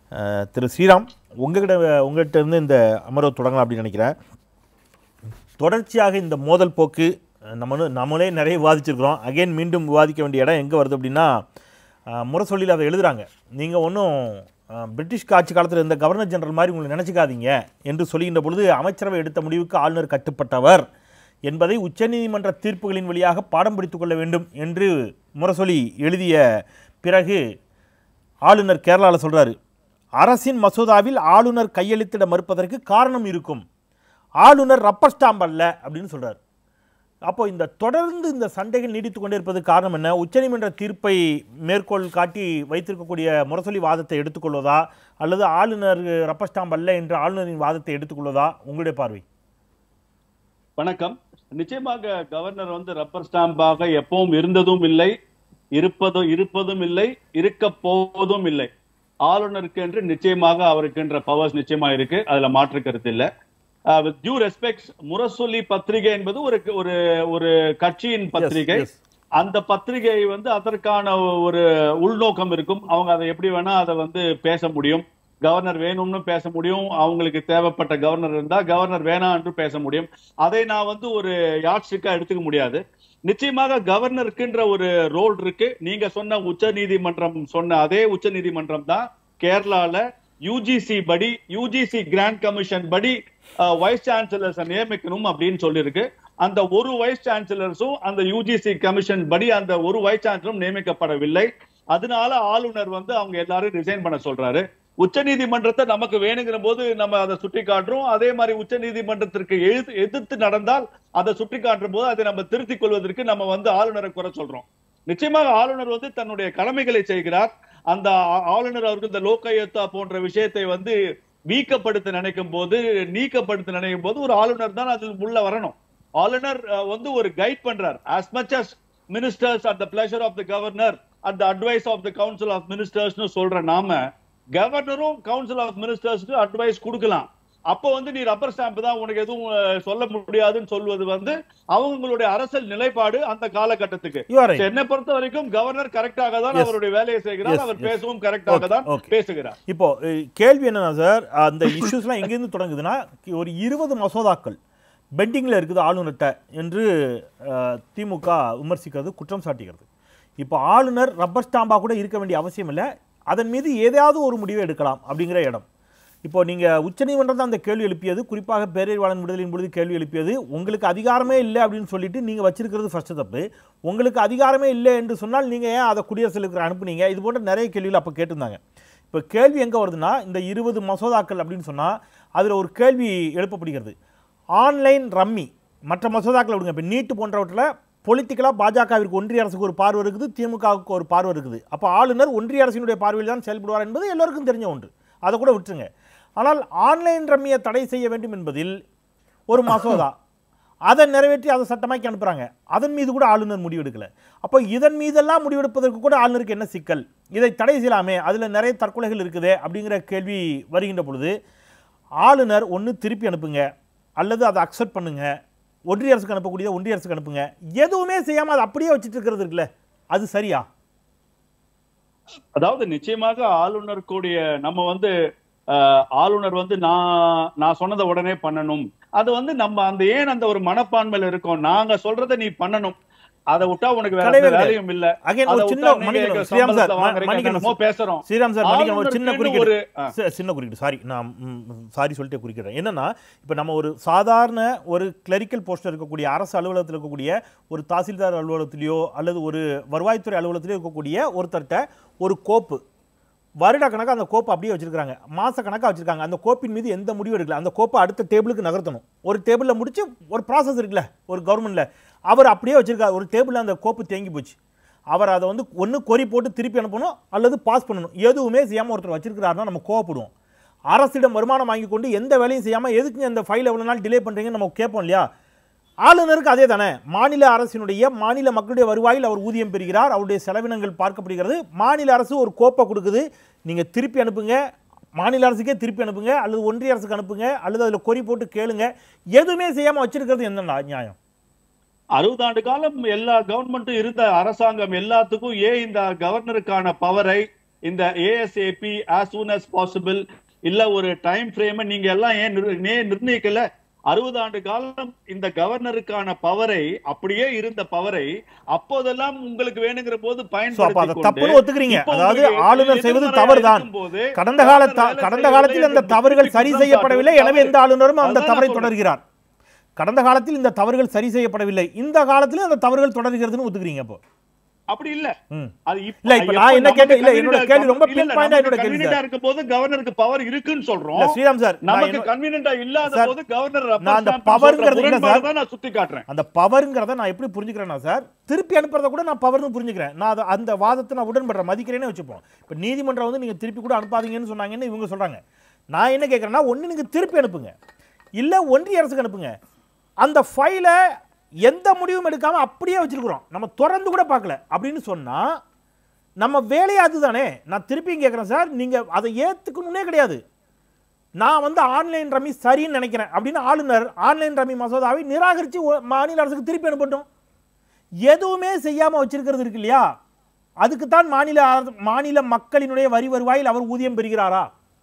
அஹ், திரு ஸ்ரீராம் உங்ககிட்ட உங்கள்கிட்ட இருந்து இந்த அமர்வு தொடங்கலாம் அப்படின்னு நினைக்கிறேன் தொடர்ச்சியாக இந்த மோதல் போக்கு அஹ், நம்ம வந்து- நம்மளே நிறைய விவாதிச்சிருக்கிறோம் அகைன் மீண்டும் விவாதிக்க வேண்டிய இடம் எங்கே வருது அப்படின்னா அஹ், முரசொலியில் அதை எழுதுறாங்க நீங்கள் ஒன்றும் பிரிட்டிஷ் ஆட்சி காலத்தில் இருந்த கவர்னர் ஜெனரல் மாதிரி உங்களை நினச்சிக்காதீங்க என்று சொல்லுகின்ற பொழுது அமைச்சரவை எடுத்த முடிவுக்கு ஆளுநர் கட்டுப்பட்டவர் என்பதை உச்சநீதிமன்ற தீர்ப்புகளின் வழியாக பாடம் படித்துக் கொள்ள வேண்டும் என்று முரசொலி எழுதிய பிறகு ஆளுநர் கேரளாவில் சொல்றாரு அரசின் மசோதாவில் ஆளுநர் கையெழுத்திட மறுப்பதற்கு காரணம் இருக்கும் ஆளுநர் ரப்பர் ஸ்டாம்ப் அல்ல அப்படின்னு சொல்றாரு அப்போ இந்த தொடர்ந்து இந்த சண்டைகள் நீடித்து கொண்டே இருப்பது காரணம் என்ன உச்சநீதிமன்ற தீர்ப்பை மேற்கோள் காட்டி வைத்திருக்கக்கூடிய முரசொலி வாதத்தை எடுத்துக்கொள்வதா அல்லது ஆளுநர் ரப்பர் ஸ்டாம்ப் அல்ல என்று ஆளுநரின் வாதத்தை எடுத்துக்கொள்வதா உங்களுடைய பார்வை வணக்கம் நிச்சயமாக கவர்னர் வந்து ரப்பர் ஸ்டாம்பாக எப்பவும் இருந்ததும் இல்லை இருப்பதும் இருப்பதும் இல்லை இருக்க போவதும் இல்லை ஆளுநருக்கு என்று நிச்சயமாக அவருக்குன்ற பவர்ஸ் நிச்சயமா இருக்கு அதுல மாற்று கருத்து இல்ல வித் டியூ ரெஸ்பெக்ட் முரசொலி பத்திரிகை என்பது ஒரு ஒரு ஒரு கட்சியின் பத்திரிகை yes. அந்த பத்திரிகை வந்து அதற்கான ஒரு உள்நோக்கம் இருக்கும் அவங்க அதை எப்படி வேணா அதை வந்து பேச முடியும் கவர்னர் வேணும்னு பேச முடியும் அவங்களுக்கு தேவைப்பட்ட கவர்னர் இருந்தா கவர்னர் வேணாம் என்று பேச முடியும் அதை நான் வந்து ஒரு யாட்சிக்கா எடுத்துக்க முடியாது நிச்சயமாக கவர்னருக்குன்ற ஒரு ரோல் இருக்கு நீங்க சொன்ன உச்ச நீதிமன்றம் சொன்ன அதே உச்ச நீதிமன்றம் தான் கேரளால யூஜிசி படி யூஜிசி கிராண்ட் கமிஷன் படி வைஸ் சான்சலர்ஸ் நியமிக்கணும் அப்படின்னு சொல்லியிருக்கு அந்த ஒரு வைஸ் சான்சலர்ஸும் அந்த யூஜிசி கமிஷன் படி அந்த ஒரு வைஸ் சான்சலரும் நியமிக்கப்படவில்லை அதனால ஆளுநர் வந்து அவங்க எல்லாரும் ரிசைன் பண்ண சொல்றாரு உச்ச நீதிமன்றத்தை நமக்கு வேணுங்கிற போது நம்ம அதை சுட்டி காட்டுறோம் அதே மாதிரி உச்ச நீதிமன்றத்திற்கு எழுத்து எதிர்த்து நடந்தால் அதை சுட்டி காட்டும் போது அதை நம்ம திருத்திக் கொள்வதற்கு நம்ம வந்து ஆளுநரை குறை சொல்றோம் நிச்சயமாக ஆளுநர் வந்து தன்னுடைய கடமைகளை செய்கிறார் அந்த ஆ- ஆளுநர் அவருக்கு இந்த லோகாயுக்தா போன்ற விஷயத்தை வந்து வீக்கப்படுத்த நினைக்கும் போது நீக்கப்படுத்த நினைக்கும் போது ஒரு ஆளுநர் தான் அதில் உள்ள வரணும் ஆளுநர் அஹ், வந்து ஒரு கைட் பண்றார் as much as ministers at the pleasure of the governor at the advice of the council of ministers சொல்ற நாம கவர்னரும் கவுன்சில் ஆஃப் மினிஸ்டர்ஸ்க்கு அட்வைஸ் கொடுக்கலாம் அப்போ வந்து நீ ரப்பர் ஸ்டாம்ப் தான் உனக்கு எதுவும் அஹ், சொல்ல முடியாதுன்னு சொல்வது வந்து அவங்களுடைய அரசியல் நிலைப்பாடு அந்த காலகட்டத்துக்கு You are right. என்னை பொறுத்த வரைக்கும் கவர்னர் கரெக்டாக தான் Yes. அவருடைய வேலையை செய்கிறார் Yes, அவர் yes. பேசவும் கரெக்டாக Okay, தான் okay. பேசுகிறார் இப்போ அஹ், கேள்வி என்னன்னா சார் அந்த இஷ்யூஸ்லாம் எங்கேருந்து தொடங்குதுன்னா ஒரு இருபது மசோதாக்கள் பெண்டிங்கில் இருக்குது ஆளுநர்கிட்ட என்று அஹ், திமுக விமர்சிக்கிறது குற்றம் சாட்டுகிறது இப்போ ஆளுநர் ரப்பர் ஸ்டாம்பாக கூட இருக்க வேண்டிய அவசியம் இல்லை அதன் மீது ஏதாவது ஒரு முடிவை எடுக்கலாம் அப்படிங்கிற இடம் இப்போ நீங்கள் உச்சநீதிமன்றம் தான் அந்த கேள்வி எழுப்பியது குறிப்பாக பேரறிவாளன் விடுதலையின் பொழுது கேள்வி எழுப்பியது உங்களுக்கு அதிகாரமே இல்லை அப்படின்னு சொல்லிட்டு நீங்கள் வச்சிருக்கிறது ஃபர்ஸ்ட் தப்பு உங்களுக்கு அதிகாரமே இல்லை என்று சொன்னால் நீங்கள் ஏன் அதை குடியரசுத் தலைவருக்கு அனுப்புனீங்க இது போன்ற நிறைய கேள்விகள் அப்போ கேட்டிருந்தாங்க இப்போ கேள்வி எங்கே வருதுன்னா இந்த இருபது மசோதாக்கள் அப்படின்னு சொன்னால் அதில் ஒரு கேள்வி எழுப்பப்படுகிறது ஆன்லைன் ரம்மி மற்ற மசோதாக்களை விடுங்க இப்போ நீட்டு போன்றவற்றில் பொலிட்டிக்கலாக பாஜகவிற்கு ஒன்றிய அரசுக்கு ஒரு பார்வை இருக்குது திமுகவுக்கு ஒரு பார்வை இருக்குது அப்போ ஆளுநர் ஒன்றிய அரசினுடைய பார்வையில் தான் செயல்படுவார் என்பது எல்லோருக்கும் தெரிஞ்ச ஒன்று அதை கூட விட்டுருங்க ஆனால் ஆன்லைன் ரம்மியை தடை செய்ய வேண்டும் என்பதில் ஒரு மசோதா அதை நிறைவேற்றி அதை சட்டமாக்கி அனுப்புகிறாங்க அதன் மீது கூட ஆளுநர் முடிவெடுக்கல அப்போ இதன் மீதெல்லாம் முடிவெடுப்பதற்கு கூட ஆளுநருக்கு என்ன சிக்கல் இதை தடை செய்யலாமே அதில் நிறைய தற்கொலைகள் இருக்குதே அப்படிங்கிற கேள்வி வருகின்ற பொழுது ஆளுநர் ஒன்று திருப்பி அனுப்புங்க அல்லது அதை அக்செப்ட் பண்ணுங்க ஒன்றிய அரசுக்கு அனுப்பக்கூடியதை ஒன்றிய அரசுக்கு அனுப்புங்க எதுவுமே செய்யாமல் அதை அப்படியே வச்சுட்டு இருக்கிறது இருக்குல்ல அது சரியா அதாவது நிச்சயமாக ஆளுநர் கூடிய நம்ம வந்து அஹ், ஆளுநர் வந்து நான் நான் சொன்னதை உடனே பண்ணணும் அது வந்து நம்ம அந்த ஏன் அந்த ஒரு மனப்பான்மையில இருக்கோம் நாங்க சொல்றதை நீ பண்ணணும் அதை விட்டா உனக்கு வேற கிடையவே எந்த வேலையும் இல்ல அகைன் அதை ஒரு சின்ன விட்டா நீங்க மன்னிக்கணும் எங்க ஸ்ரீராம் சார் சம்பளத்தை வாங்குறீங்க, மன்னிக்கணும் என்னமோ பேசுறோம் ஸ்ரீராம் சார் மன்னிக்கணும் ஒரு சின்ன ஆளுநருக்குன்னு குறுக்கீடு ஒரு ஆ. ச- சின்ன குறுக்கீடு சாரி நான் சாரி சொல்லிட்டு குறுக்கிடுறேன் என்னன்னா இப்போ நம்ம ஒரு சாதாரண ஒரு கிளரிக்கல் போஸ்ட்டில் இருக்கக்கூடிய அரசு அலுவலகத்தில் இருக்கக்கூடிய ஒரு தாசில்தார் அலுவலகத்திலேயோ அல்லது ஒரு வருவாய்த்துறை அலுவலகத்திலேயோ இருக்கக்கூடிய ஒருத்தர்கிட்ட ஒரு கோப்பு வருட கணக்காக அந்த கோப்பை அப்படியே வச்சிருக்காங்க மாச கணக்காக வச்சிருக்காங்க அந்த கோப்பின் மீது எந்த முடிவும் எடுக்கல அந்த கோப்பை அடுத்த டேபிளுக்கு நகர்த்தணும் ஒரு டேபிளில் முடிச்சு ஒரு ப்ராசஸ் இருக்குல்ல ஒரு கவர்மெண்ட்டில் அவர் அப்படியே வச்சிருக்காரு ஒரு டேபிளில் அந்த கோப்பு தேங்கி போச்சு அவர் அதை வந்து ஒன்று கொறி போட்டு திருப்பி அனுப்பணும் அல்லது பாஸ் பண்ணணும் எதுவுமே செய்யாமல் ஒருத்தர் வச்சிருக்கிறாருன்னா நம்ம கோவப்படுவோம் அரசிடம் வருமானம் வாங்கி கொண்டு எந்த வேலையும் செய்யாமல் எதுக்கு இந்த ஃபைல் எவ்வளோ நாள் டிலே பண்ணுறீங்கன்னு நம்ம கேட்போம் இல்லையா ஆளுநருக்கு அதே தானே மாநில அரசினுடைய மாநில மக்களுடைய வருவாயில் அவர் ஊதியம் பெறுகிறார் அவருடைய செலவினங்கள் பார்க்கப்படுகிறது மாநில அரசு ஒரு கோப்பை கொடுக்குது நீங்கள் திருப்பி அனுப்புங்க மாநில அரசுக்கே திருப்பி அனுப்புங்க அல்லது ஒன்றிய அரசுக்கு அனுப்புங்க அல்லது அதில் கொறி போட்டு கேளுங்க எதுவுமே செய்யாமல் வச்சிருக்கிறது என்ன நியாயம் அறுபது ஆண்டு காலம் எல்லா கவர்மெண்ட்டும் இருந்த அரசாங்கம் எல்லாத்துக்கும் ஏன் இந்த கவர்னருக்கான பவரை இந்த ASAP as soon as possible இல்ல ஒரு டைம் ஃப்ரேம் நீங்க எல்லாம் ஏன் நிர்- ஏன் நிர்ணயிக்கல அறுபது ஆண்டு காலம் இந்த கவர்னருக்கான பவரை அப்படியே இருந்த பவரை அப்போதெல்லாம் உங்களுக்கு வேணுங்கிற போது சோ அப்ப அதை பயன்படுத்தி தப்புன்னு ஒத்துக்கிறீங்க இப்போ அதாவது உங்களுக்கு ஆளுநர் செய்வது எதிர்மறையா தவறுதான் இருக்கும்போது கடந்த கால கவர்னர் த- வேலை கடந்த செய்யவில்லை காலத்தில் அந்த என்று தவறுகள் திருப்பி சரி குற்றம் செய்யப்படவில்லை சாட்டுவது எனவே எந்த ஆளுநரும் அந்த அதுதான் தவறை நான் சொல்றேன். தொடர்கிறார் கடந்த காலத்தில் இந்த தவறுகள் சரி செய்யப்படவில்லை இந்த காலத்தில் அந்த தவறுகள் தொடர்கிறதுன்னு ஒத்துக்கிறீங்க அப்போ அப்படி இல்ல ம். அது இல்ல, இப்ப நான் என்ன கேட்டேன், இல்ல, என்னோட கேள்வி ரொம்ப pinpoint ஆ என்னோட கேள்வி சார். இருக்கும்போது கவர்னருக்கு பவர் இருக்குன்னு சொல்றோம் இல்ல, ஸ்ரீராம் சார் நான் நமக்கு என்ன- கன்வீனியன்டா இல்லாத சார், போது கவர்னர் நான் அந்த powerங்கிறது இல்ல சார். தான் நான் சுட்டி காட்டுறேன் அந்த பவருங்கிறத நான் எப்படி புரிஞ்சுக்கிறேன்னா சார் திருப்பி அனுப்புறத கூட நான் பவர்னு புரிஞ்சுக்கிறேன் நான் அதை அந்த வாதத்தை நான் உடன்படுறேன் மதிக்கிறேனே வச்சுப்போம் இப்போ நீதிமன்றம் வந்து நீங்கள் திருப்பி கூட அனுப்பாதீங்கன்னு சொன்னாங்கன்னு இவங்க சொல்கிறாங்க நான் என்ன கேட்குறேன்னா ஒன்று நீங்கள் திருப்பி அனுப்புங்க இல்லை ஒன்றிய அரசுக்கு அனுப்புங்க அந்த ஃபைலை எந்த முடிவும் எடுக்காமல் அப்படியே வச்சிருக்கிறோம் நம்ம திறந்து கூட பார்க்கல அப்படின்னு சொன்னால் நம்ம வேலையே அதுதானே நான் திருப்பியும் கேட்குறேன் சார் நீங்கள் அதை ஏற்றுக்கணுன்னே கிடையாது நான் வந்து ஆன்லைன் ரம்மி சரின்னு நினைக்கிறேன் அப்படின்னு ஆளுநர் ஆன்லைன் ரம்மி மசோதாவை நிராகரித்து மாநில அரசுக்கு திருப்பி அனுப்பட்டும் எதுவுமே செய்யாமல் வச்சிருக்கிறது இருக்கு இல்லையா அதுக்கு தான் மாநில அரசு- மாநில மக்களினுடைய வரி வருவாயில் அவர் ஊதியம் பெறுகிறாரா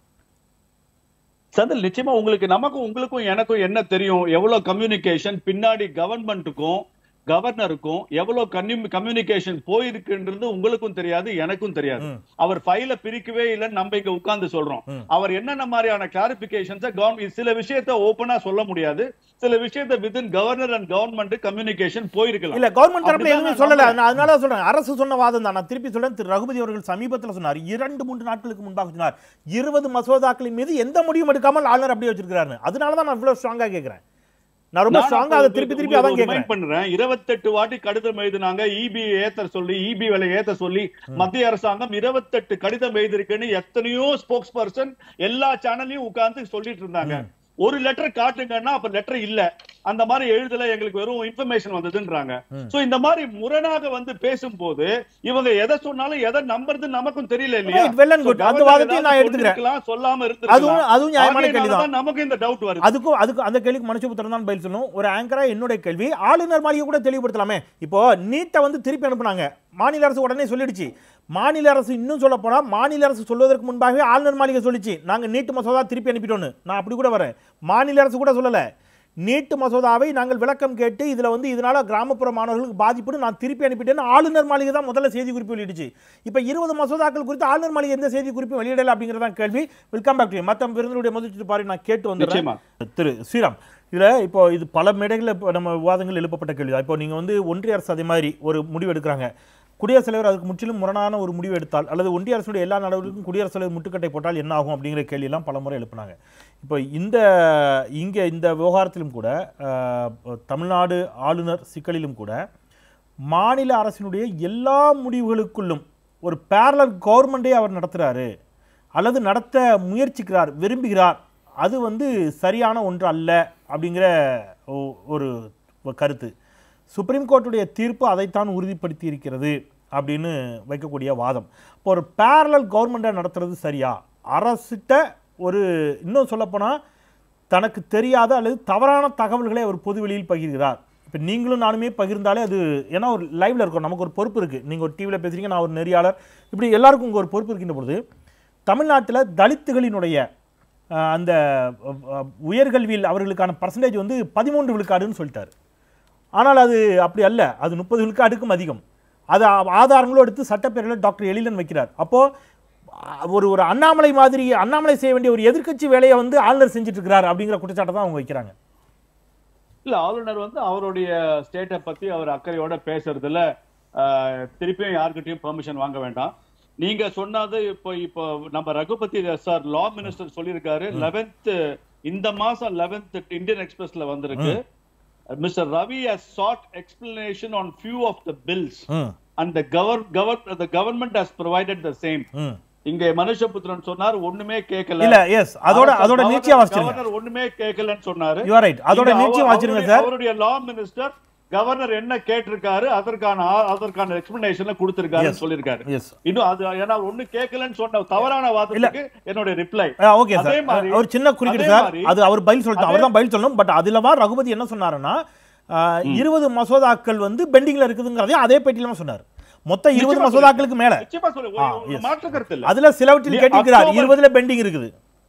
சந்தில் நிச்சயமா உங்களுக்கு நமக்கும் உங்களுக்கும் எனக்கும் என்ன தெரியும் எவ்வளவு கம்யூனிகேஷன் பின்னாடி கவர்மெண்ட்டுக்கும் கவர்னருக்கும் எவ்வளவு கம்யூனிகேஷன் போயிருக்குன்றது உங்களுக்கும் தெரியாது எனக்கும் தெரியாது ம். அவர் ஃபைல பிரிக்கவே இல்லைன்னு நம்ம இங்க உட்கார்ந்து சொல்றோம் ம். அவர் என்னென்ன மாதிரியான கிளாரிபிகேஷன்ஸ் சில விஷயத்த ஓபனா சொல்ல முடியாது சில விஷயத்த within governor and government communication போயிருக்கலாம் இல்ல கவர்மெண்ட் தரப்புல அப்படிதான் எதுவுமே நான் சொல்லல நம்புறேன். நான் அதனால சொல்றேன் அரசு சொன்ன வாதம் தான் நான் திருப்பி சொல்றேன் திரு ரகுபதி அவர்கள் சமீபத்தில் சொன்னார் இரண்டு மூன்று நாட்களுக்கு முன்பாக சொன்னார் இருபது மசோதாக்களின் மீது எந்த முடிவும் எடுக்காமல் ஆளுநர் அப்படியே வச்சிருக்காரு அதனால தான் நான் இவ்வளவு ஸ்ட்ராங்கா கேட்கிறேன் நான் ரொம்ப நான் ஸ்ட்ராங்கா அதை திருப்பி திருப்பி அதான் கேட்கிறேன் ரிமைண்ட் பண்றேன் இருபத்தெட்டு வாட்டி கடிதம் எழுதினாங்க இபி ஏத்த சொல்லி இபி விலை ஏத்த சொல்லி மத்திய அரசாங்கம் இருபத்தெட்டு கடிதம் எழுதிருக்குன்னு எத்தனையோ ஸ்போக்ஸ் பர்சன் எல்லா சேனல்லையும் உட்கார்ந்து சொல்லிட்டு இருந்தாங்க ஒரு லெட்டர் காட்டுங்கன்னா அப்ப லெட்டர் இல்ல அந்த மாதிரி எழுதல எங்களுக்கு வெறும் இன்ஃபர்மேஷன் வந்ததுன்றாங்க ம். சோ இந்த மாதிரி முரணாக வந்து பேசும்போது இவங்க எதை சொன்னாலும் எதை நம்புறது நமக்கும் தெரியல இல்லையா Right, well and good. So, அந்த governor வாதத்தையும் நான் ஏதாவது எடுத்துக்கிறேன். சொல்லிருக்கலாம், சொல்லாம அதுவும் இருந்திருக்கலாம் அதுவும் நியாயமான ஆகையினால கேள்விதான் தான் நமக்கு இந்த டவுட் வருது அதுக்கும் அதுக்கு அந்த கேள்விக்கு மனுஷபுத்திரன் தான் பதில் சொல்லணும் ஒரு ஆங்கரா என்னுடைய கேள்வி ஆளுநர் மாளிகை கூட தெளிவுபடுத்தலாமே இப்போ நீட்டை வந்து திருப்பி அனுப்புனாங்க மாநில அரசு உடனே சொல்லிடுச்சு மாநில அரசு இன்னும் சொல்ல போனா மாநில அரசு சொல்வதற்கு முன்பாகவே ஆளுநர் மாளிகை சொல்லிச்சு நாங்க நீட்டு மசோதா திருப்பி அனுப்பிட்டோன்னு நான் அப்படி கூட வரேன் மாநில அரசு கூட சொல்லல நீட்டு மசோதாவை நாங்கள் விளக்கம் கேட்டு இதுல வந்து இதனால கிராமப்புற மாணவர்களுக்கு பாதிப்புன்னு நான் திருப்பி அனுப்பிட்டேன்னு ஆளுநர் மாளிகை தான் முதல்ல செய்தி குறிப்பு வெளியிடுச்சு இப்போ இருபது மசோதாக்கள் குறித்து ஆளுநர் மாளிகை எந்த செய்தி குறிப்பு வெளியிடல அப்படிங்கிறதான் கேள்வி வெல்கம் பேக் டு மற்ற விருந்தினுடைய முதல் பாரு நான் கேட்டு வந்துடுறேன் நிச்சயமா திரு ஸ்ரீராம் இதுல இப்போ இது பல மேடைகளில் இப்போ நம்ம விவாதங்கள் எழுப்பப்பட்ட கேள்வி இப்போ நீங்க வந்து ஒன்றிய அரசு அதே மாதிரி ஒரு முடிவு எடுக்கிறாங்க குடியரசுத் தலைவர் அதுக்கு முற்றிலும் முரணான ஒரு முடிவு எடுத்தால் அல்லது ஒன்றிய அரசுடைய எல்லா நடவடிக்கைக்கும் குடியரசுத் தலைவர் முட்டுக்கட்டை போட்டால் என்ன ஆகும் அப்படிங்கிற கேள்வியெல்லாம் பல முறை எழுப்புனாங்க இப்போ இந்த இங்கே இந்த விவகாரத்திலும் கூட அஹ், தமிழ்நாடு ஆளுநர் சிக்கலிலும் கூட மாநில அரசினுடைய எல்லா முடிவுகளுக்குள்ளும் ஒரு பேரலர் கவர்மெண்டே அவர் நடத்துகிறாரு அல்லது நடத்த முயற்சிக்கிறார் விரும்புகிறார் அது வந்து சரியான ஒன்று அல்ல அப்படிங்கிற ஒ- ஒரு கருத்து சுப்ரீம் கோர்ட்டுடைய தீர்ப்பு அதைத்தான் உறுதிப்படுத்தி இருக்கிறது அப்படின்னு வைக்கக்கூடிய வாதம் இப்போ ஒரு பேரலல் கவர்மெண்ட்டை நடத்துறது சரியா அரசிட்ட ஒரு இன்னும் சொல்லப்போனால் தனக்கு தெரியாத அல்லது தவறான தகவல்களை அவர் பொதுவெளியில் பகிர்கிறார் இப்போ நீங்களும் நானுமே பகிர்ந்தாலே அது ஏன்னா ஒரு லைவ்ல இருக்கும் நமக்கு ஒரு பொறுப்பு இருக்குது நீங்கள் ஒரு டிவியில் பேசுறீங்க நான் ஒரு நெறியாளர் இப்படி எல்லாருக்கும் உங்க ஒரு பொறுப்பு இருக்கின்ற பொழுது தமிழ்நாட்டில் தலித்துகளினுடைய அஹ், அந்த அஹ், அஹ், உயர்கல்வியில் அவர்களுக்கான பர்சன்டேஜ் வந்து பதிமூன்று விழுக்காடுன்னு சொல்லிட்டார் ஆனால் அது அப்படி அல்ல அது முப்பது விழுக்காடுக்கும் அதிகம் அது ஆ- ஆதாரங்களும் எடுத்து சட்டப்பேரவையில் டாக்டர் எழிலன் வைக்கிறார் அப்போ அ, ஒரு ஒரு அண்ணாமலை மாதிரி அண்ணாமலை செய்ய வேண்டிய ஒரு எதிர்க்கட்சி வேலையை வந்து ஆளுநர் செஞ்சுட்டு இருக்கிறார் அப்படிங்கிற குற்றச்சாட்டை தான் அவங்க வைக்கிறாங்க இல்ல ஆளுநர் வந்து அவருடைய ஸ்டேட்டை பத்தி அவர் அக்கறையோட பேசுறதுல ஆஹ், திருப்பியும் யார்கிட்டயும் பெர்மிஷன் வாங்க வேண்டாம் நீங்க சொன்னது இப்போ இப்போ நம்ம ரகுபதி சார் லா மினிஸ்டர் சொல்லியிருக்காரு லெவன்த் இந்த மாசம் லெவன்த் இந்தியன் எக்ஸ்பிரஸ்ல வந்திருக்கு mister Ravi has sought explanation on few of the bills ம் and the govern govern the government has provided the same ம் இங்க மனுஷபுத்திரன் சொன்னார் ஒண்ணுமே கேட்கல இல்ல எஸ் அதோட அரசு- அதோட governor- நீச்சியா வாசிச்சிருங்க governor ஒண்ணுமே கேட்கலன்னு சொன்னாரு யூ ரைட் அதோட இங்க நீச்சியா அவ- வாசிச்சிருங்க அவருடைய- சார் அவருடைய லா மினிஸ்டர் கவர்னர் என்ன கேட்டிருக்காரு அதற்கான ஆ- அதற்கான எக்ஸ்பிளனேஷன் கொடுத்திருக்காரு Yes. சொல்லிருக்காரு எஸ் இன்னும் அது ஏன்னா ஒண்ணு கேட்கலன்னு சொன்ன தவறான வாதத்துக்கு என்னுடைய ரிப்ளை ஓகே அதே சார் மாதிரி- அவர் சின்ன குறுக்கீடு அதே சார் மாதிரி- அது அவர் பதில் சொல்லட்டும் அவர் தான் பதில் சொல்லணும் பட் அதுல தான் ரகுபதி என்ன சொன்னாருன்னா இருபது மசோதாக்கள் வந்து பெண்டிங்ல இருக்குதுங்கிறதையும் அதே பேட்டியில சொன்னார் மொத்தம் இருபது நிச்சயமா மசோதாக்களுக்கு மேல நிச்சயமா சொல்லு ஆ, ஒரு- ஒரு yes. மாற்று கருத்து இல்ல அதுல சிலவற்றில் நீ கேட்டிருக்கிறார் அக்டோபர் இருபதுல பெண்டிங் இருக்குது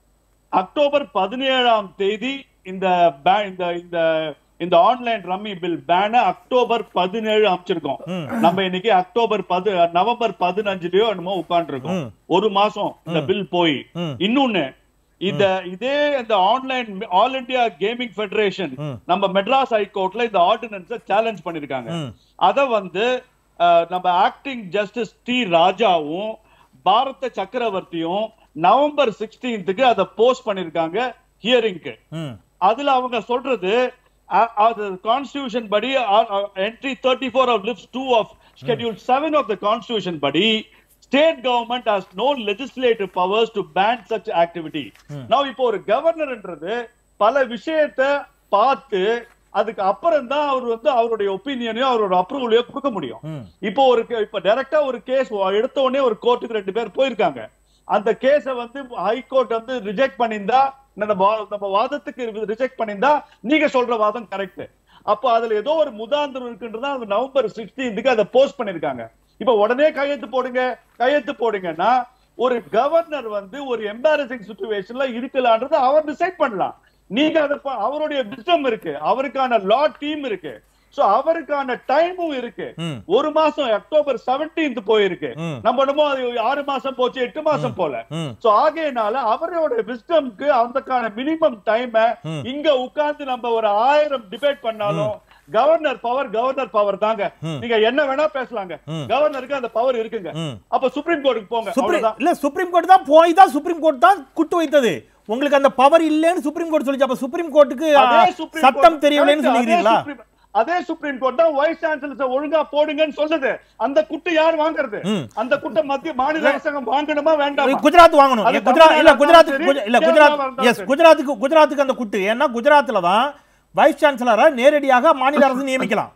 அக்டோபர் பதினேழாம் தேதி இந்த ba- இந்த இந்த இந்த ஆன்லைன் ரம்மி பில் பேன அக்டோபர் பதினேழு அமைச்சிருக்கோம் நம்ம இன்னைக்கு அக்டோபர் பது நவம்பர் பதினஞ்சுலயோ என்னமோ உட்கார்ந்துருக்கோம் ம். ஒரு மாசம் இந்த பில் போய் ம். இன்னொன்னு இந்த இதே இந்த online all India gaming federation ம். நம்ம மெட்ராஸ் ஹைகோர்ட்ல இந்த ஆர்டினன்ஸ சேலஞ்ச் பண்ணிருக்காங்க ம். அத வந்து அஹ், நம்ம ஆக்டிங் ஜஸ்டிஸ் டி ராஜாவும் பாரத சக்கரவர்த்தியும் நவம்பர் சிக்ஸ்டீன்த்துக்கு அதை போஸ்ட் பண்ணிருக்காங்க ஹியரிங்க்கு ம் அதுல அவங்க சொல்றது அ- அது கான்ஸ்டிடியூஷன் படி என்ட்ரி தேர்ட்டி ஃபோர் ஆஃப் லிப்ஸ் two of schedule seven of the constitution படி state government has no legislative powers to ban such activity நான் இப்போ ஒரு கவர்னர்ன்றது பல விஷயத்த பார்த்து அதுக்கு அப்புறம் தான் அவர் வந்து அவருடைய ஒப்பீனியனையோ அவரோட அப்ரூவலையோ கொடுக்க முடியும் ம் இப்போ ஒரு ca- இப்ப டைரக்டா ஒரு கேஸ் எடுத்த உடனே ஒரு கோர்ட்டுக்கு ரெண்டு பேர் போயிருக்காங்க அந்த கேஸ வந்து ஹைகோர்ட் வந்து ரிஜெக்ட் பண்ணியிருந்தா நம்ம வா- நம்ம வாதத்துக்கு ரிஜெக்ட் பண்ணியிருந்தா நீங்க சொல்ற வாதம் கரெக்ட் அப்போ அதுல ஏதோ ஒரு முதாந்திரம் இருக்குன்றதா அது நவம்பர் சிக்ஸ்டீன்த்துக்கு அதை போஸ்ட் பண்ணிருக்காங்க இப்ப உடனே கையெழுத்து போடுங்க கையெழுத்து போடுங்கன்னா ஒரு கவர்னர் வந்து ஒரு எம்பாரசிங் சுச்சுவேஷன்ல இருக்கலான்றது அவர் டிசைட் பண்ணலாம் நீங்க அதை ப- அவருடைய விஸ்டம் இருக்கு அவருக்கான லா டீம் இருக்கு சோ அவருக்கான டைமும் இருக்கு ம். ஒரு மாசம் அக்டோபர் 17th போயிருக்கு ம். நம்ம என்னமோ அது ஆறு மாசம் போச்சு எட்டு மாசம் போல ம். சோ ஆகையனால அவரோட விஸ்டம்க்கு அதுக்கான மினிமம் டைம் ம். இங்க உட்கார்ந்து நம்ம ஒரு ஆயிரம் டிபேட் பண்ணாலும் கவர்னர் பவர் கவர்னர் பவர் தாங்க நீங்க என்ன வேணா பேசலாங்க ம். கவர்னருக்கு அந்த பவர் இருக்குங்க ம். அப்ப சுப்ரீம் கோர்ட்டுக்கு போங்க சுப்ரீம் அவ்வளவுதான் இல்ல சுப்ரீம் கோர்ட் தான் போய் தான் சுப்ரீம் கோர்ட் தான் குட்டு வைத்தது உங்களுக்கு அந்த பவர் இல்லைன்னு சுப்ரீம் கோர்ட் சொல்லிச்சு அப்ப சுப்ரீம் கோர்ட்டுக்கு அதே ஆ, சுப்ரீம் சட்டம் கோர்ட் தெரியவில்லைன்னு correct, அதே சொல்லிக்கிறீங்களா சுப்ரீம்- அதே சுப்ரீம் கோர்ட் தான் வைஸ் சான்சலர்ஸ் ஒழுங்கா போடுங்கன்னு சொல்லுது அந்த குட்டு யார் வாங்குறது ம். அந்த குட்டை மத்திய மாநில அரசாங்கம் வாங்கணுமா வேண்டாமா குஜராத் வாங்கணும் அது ஏன் குஜராத் இல்ல தமிழ்நாடா குஜராத்துக்கு இருந்தாலும் குஜ- இல்ல சரி, குஜராத் கேரளாவா இருந்தாலும் எஸ் சரி. குஜராத்துக்கு குஜராத்துக்கு அந்த குட்டு ஏன்னா குஜராத்ல தான் வைஸ் சான்சலரை நேரடியாக மாநில அரசு நியமிக்கலாம்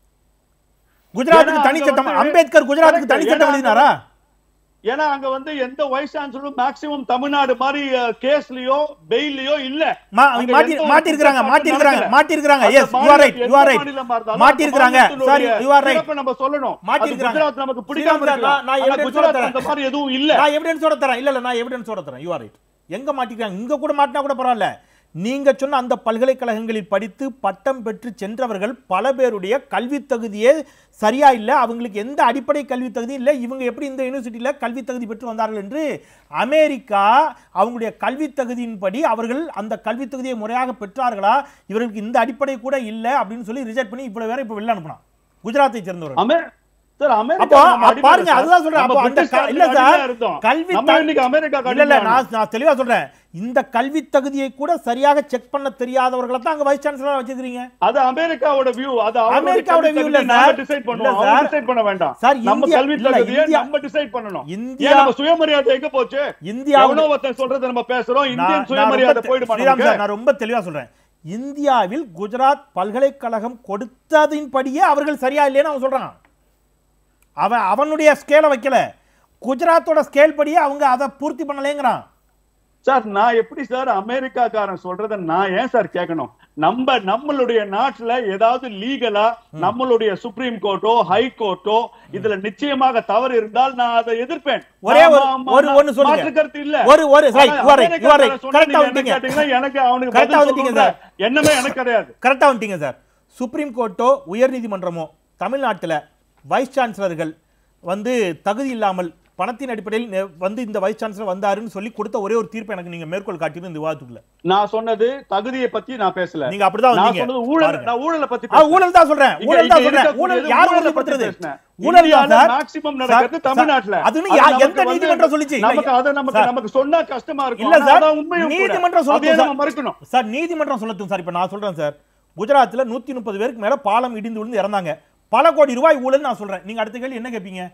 குஜராத்துக்கு ஏன்னா தனி அங்க சட்டம் வந்து- அம்பேத்கர் குஜராத்துக்கு correct, தனி சட்டம் ஏன்னா எழுதினாரா ஏன்னா அங்க வந்து எந்த வைஸ் சான்சலரும் மேக்சிமம் தமிழ்நாடு மாதிரி கேஸ்லயோ பெயில்லயோ இல்ல மா- அங்க மாட்டி எந்த ஒரு மாட்டிருக்கிறாங்க குற்றச்சாட்டும் மாட்டிருக்கிறாங்க நடக்கல. மாட்டிருக்கிறாங்க அந்த எஸ் யூ ஆர் மாநிலம் ரைட் யூ எந்த ஆர் ரைட் மாநிலமா இருந்தாலும் மாட்டிருக்கிறாங்க அந்த சாரி யூ ஆர் ரைட் சிறப்பை நம்ம சொல்லணும் அது மாட்டிருக்கிறாங்க. குஜராத் நமக்கு பிடிக்காம ஸ்ரீராம் சார், இருக்கலாம் நான்- நான் ஆனா evidence குஜராத் சொல்ல அந்த மாதிரி எதுவும் இல்ல நான் எவிடன்ஸோட தரேன் இல்ல இல்ல நான் எவிடன்ஸோட தரேன் யூ ஆர் ரைட் எங்க மாட்டிக்கிறாங்க இங்க கூட மாட்டினா கூட பரவாயில்ல நீங்க சொன்ன அந்த பல்கலைக்கழகங்களில் படித்து பட்டம் பெற்று சென்றவர்கள் பல பேருடைய கல்வி தகுதியே சரியா இல்ல அவங்களுக்கு எந்த அடிப்படை கல்வி தகுதி இல்ல இவங்க எப்படி இந்த யூனிவர்சிட்டியில கல்வி தகுதி பெற்று வந்தார்கள் என்று அமெரிக்கா அவங்களுடைய கல்வி தகுதியின்படி அவர்கள் அந்த கல்வி தகுதியை முறையாக பெற்றார்களா இவர்களுக்கு இந்த அடிப்படை கூட இல்ல அப்படின்னு சொல்லி ரிஜெக்ட் பண்ணி இவ்வளவு வேற இப்ப வெளில அனுப்புனான் குஜராத்தை சேர்ந்தவர்கள் அமெ சார் அப்போ அமெரிக்கா நம்ம அ- அடிமை பாருங்க சார். அதுதான் சொல்றேன் நம்ம அப்போ அந்த பிரிட்டிஷ் க- இல்ல காலத்துல சார் அடிமையா இருந்தோம். கல்வி நம்ம த- இன்னைக்கு அமெரிக்கா இல்ல இல்ல அடிமையா நான் நான் தெளிவா சொல்றேன் இந்த கல்வி தகுதியை கூட சரியாக செக் பண்ண தெரியாதவர்களை தான் அங்க வைஸ் சான்சலரா வச்சிருக்கீங்க அது அமெரிக்காவோட வியூ அது அவங்களுடைய அமெரிக்காவோட கல்வி view இல்ல தகுதியை நாம சார். டிசைட் இல்ல பண்ணுவோம் சார். அவங்க டிசைட் பண்ண வேண்டாம் சார், நம்ம இந்தியா- கல்வி இல்ல, தகுதியை இந்தியா- நம்ம டிசைட் பண்ணணும் இந்தியா- ஏன் நம்ம சுயமரியாதை எங்க போச்சு இந்தியாவுடைய- எவனோ ஒருத்தன் சொல்றதை நம்ம பேசுறோம் நான் இந்தியன் நான் சுயமரியாதை ரொம்ப தெ- போயிடுமா ஸ்ரீராம் நமக்கு? சார் நான் ரொம்ப தெளிவா சொல்றேன் இந்தியாவில் குஜராத் பல்கலைக்கழகம் கொடுத்ததின்படியே அவர்கள் சரியா இல்லைன்னு அவன் சொல்றான் அவன் அவனுடைய ஸ்கேலை வைக்கல குஜராத்தோட ஸ்கேல் படியே அவங்க அதை பூர்த்தி பண்ணலேங்கிறான் சார் நான் எப்படி சார் அமெரிக்காக்காரன் சொல்றதை நான் ஏன் சார் கேட்கணும் நம்ம நம்மளுடைய நாட்டுல ஏதாவது லீகலா நம்மளுடைய சுப்ரீம் கோர்ட்டோ ஹை கோர்ட்டோ இதுல நிச்சயமாக தவறு இருந்தால் நான் அதை எதிர்ப்பேன் ஒரே ஒரு- ஆமா, ஆமா, ஒரு- நான் ஒண்ணு சொல்லுங்க. மாற்று கருத்து இல்ல ஒரு- ஒரு- right, ஆனா you are right, you are right. அமெரிக்காக்காரன் சொன்னா correct ஆ நீங்க என்ன வந்துட்டீங்க. கேட்டீங்கன்னா எனக்கு அவனுக்கு correct ஆ பதில் வந்துட்டீங்க சொல்லணும்ன்ற சார். எண்ணமே எனக்கு கிடையாது கரெக்டாக வந்துட்டீங்க சார் சுப்ரீம் கோர்ட்டோ உயர்நீதிமன்றமோ தமிழ்நாட்டில் வைஸ் சான்சலர்கள் வந்து தகுதி இல்லாமல் பணத்தின் அடிப்படையில் நெ- வந்து இந்த வைஸ் சான்சலர் வந்தாருன்னு சொல்லி கொடுத்த ஒரே ஒரு தீர்ப்பை எனக்கு நீங்க மேற்கோள் காட்டியிருந்து இந்த விவாதத்துக்குள்ள நான் சொன்னது தகுதியை பத்தி நான் பேசல நீங்க அப்படிதான் நான் வந்தீங்க சொன்னது ஊழல் பாருங்க. நான் ஊழலை பத்தி ஆ, பேசுறேன். ஊழல் தான் சொல்றேன் இங்க- ஊழல் தான் இங்க சொல்றேன் ஊழல் இருக்கக்கூடியது யார் ஊழலை ஊழல் பத்தி பண்றது பேசுனேன். ஊழல் தான் இந்தியால சார் maximum நடக்கிறது சார், தமிழ்நாட்டுல. அது அது யா- நமக்கு எந்த வந்து- நீதிமன்றம் சொல்லிச்சு இல்ல, நமக்கு அதை நமக்கு சார், நமக்கு சொன்னா கஷ்டமா இருக்கும் இல்ல ஆனா சார் அதான் உண்மையும் கூட. நீதிமன்றம் அதையே சொல்லட்டும் நம்ம சார். மறுக்கணும் சார் நீதிமன்றம் சொல்லட்டும் சார் இப்ப நான் சொல்றேன் சார் குஜராத்ல நூத்தி முப்பது பேருக்கு மேல பாலம் இடிந்து விழுந்து இறந்தாங்க பல கோடி ரூபாய் ஊழல் நான் சொல்றேன் நீங்க அடுத்த கேள்வி என்ன கேட்பீங்க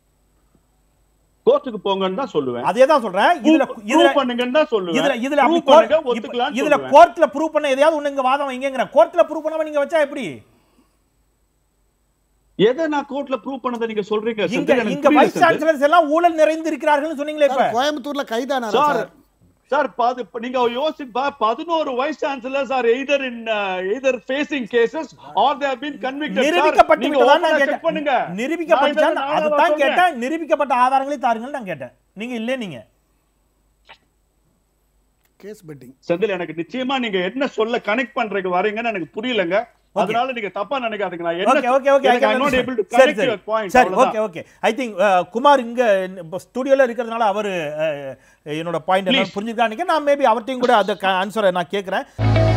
கோர்ட்டுக்கு போங்கன்னு தான் சொல்லுவேன் அதே தான் சொல்றேன் இதுல Prove- இதுல prove பண்ணுங்கன்னு தான் சொல்லுவேன் இதுல இதுல அப்படி Prove பண்ணுங்க, court- இப்ப ஒத்துக்கலாம்னு இதுல சொல்லுவேன். கோர்ட்ல ப்ரூவ் பண்ண எதையாவது ஒண்ணு இங்க வாதம் வைங்கங்கற கோர்ட்ல ப்ரூவ் பண்ணாம நீங்க வச்சா எப்படி எதை நான் கோர்ட்ல ப்ரூவ் பண்ணதை நீங்க சொல்றீங்க இங்க செந்தில், எனக்கு இங்க புரியல வைஸ் செந்தில். சான்சலர்ஸ் எல்லாம் ஊழல் நிறைந்து இருக்கிறார்கள் சொன்னீங்களே இப்ப சார், கோயம்புத்தூர்ல கைதானாரா சார், சார் சார் பாது நீங்க யோசிச்சு பா- பதினோரு vice chancellors are either in either facing cases are they have been convicted நிரூபிக்கப்பட்டு நீங்க விட்டதா நான் open-ஆ check கேட்டேன் பண்ணுங்க நிரூபிக்கப்பட்ட நான் இதை அதுதான் நான் கேட்டேன் நிரூபிக்கப்பட்ட ஆதாரங்களை தாருங்கள் நான் கேட்டேன் நீங்க இல்ல நீங்க கேஸ் பெட்டிங் செந்தில் எனக்கு நிச்சயமா நீங்க என்ன சொல்ல கனெக்ட் பண்றதுக்கு வரீங்கன்னு எனக்கு புரியலங்க அதனால நீங்க தப்பா நினைக்காதீங்க நான் என்ன ஓகே ஓகே ஓகே எனக்கு I'm not able to சரி connect சரி your point சரி அவ்வளவுதான். Okay okay I think Kumar இங்க இப்போ ஸ்டுடியோல இருக்கிறதுனால அவர் என்னோட பாயிண்ட் என்ன Please. புரிஞ்சுக்கான்னு நான் மேபி அவர்ட்டையும் கூட அந்த ஆன்சரை நான் கேட்குறேன்